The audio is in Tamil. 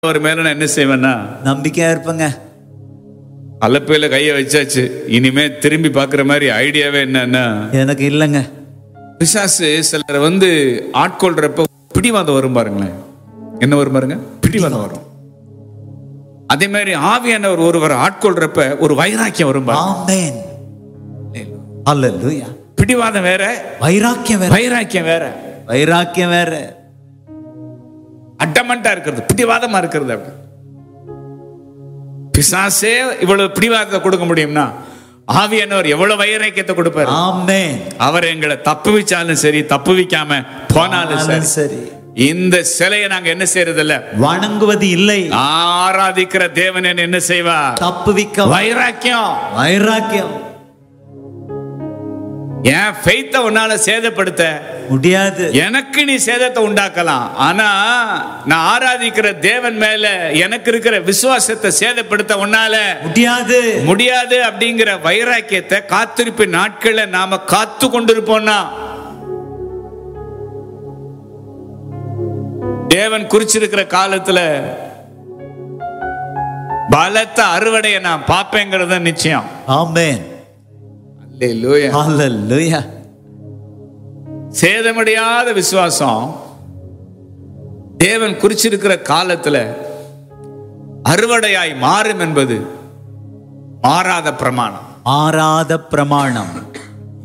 அவர் மேல நான் என்ன செய்வேன்னா நம்பிக்கையா இருப்பேங்க அலப்பையில கையை வச்சாச்சு இனிமே திரும்பி பார்க்குற மாதிரி ஐடியாவே என்னன்னா எனக்கு இல்லைங்க பிசாசு சிலர் வந்து ஆட்கொள்றப்ப பிடிவாதம் வரும் பாருங்களேன் என்ன வரும் பாருங்க பிடிவாதம் வரும் அதே மாதிரி ஆவியானவர் ஒருவர் ஆட்கொள்றப்ப ஒரு வைராக்கியம் வரும் பாருங்க ஆமென் அல்லேலூயா பிடிவாதம் வேற வைராக்கியம் வேற வைராக்கியம் வேற வைராக்கியம் வேற அட்டமண்டா இருக்கிறது பிடிவாதமா இருக்கிறது அப்படி பிசாசே இவ்வளவு பிடிவாதத்தை கொடுக்க முடியும்னா ஆவியானவர் எவ்வளவு வைராக்கியத்தை கொடுப்பாரு ஆமென் அவர் எங்களை தப்புவிச்சாலும் சரி தப்புவிக்காம போனாலும் சரி சரி இந்த சிலையை நாங்க என்ன செய்யறது இல்ல வணங்குவது இல்லை ஆராதிக்கிற தேவன் என்ன என்ன செய்வா தப்புவிக்க வைராக்கியம் வைராக்கியம் என் ஃபெய்த்த உன்னால சேதப்படுத்த முடியாது எனக்கு நீ சேதத்தை உண்டாக்கலாம் ஆனா நான் ஆராதிக்கிற தேவன் மேல எனக்கு இருக்கிற விசுவாசத்தை சேதப்படுத்த உன்னால முடியாது முடியாது அப்படிங்கிற வைராக்கியத்தை காத்திருப்பு நாட்களை நாம காத்து கொண்டிருப்போம்னா தேவன் குறிச்சிருக்கிற காலத்துல பலத்த அறுவடையை நான் பார்ப்பேங்கிறது நிச்சயம் ஆமென் அல்லேலூயா. அல்லேலூயா சேதமடையாத விசுவாசம் தேவன் குறிச்சிருக்கிற காலத்துல அறுவடையாய் மாறும் என்பது மாறாத பிரமாணம் மாறாத பிரமாணம்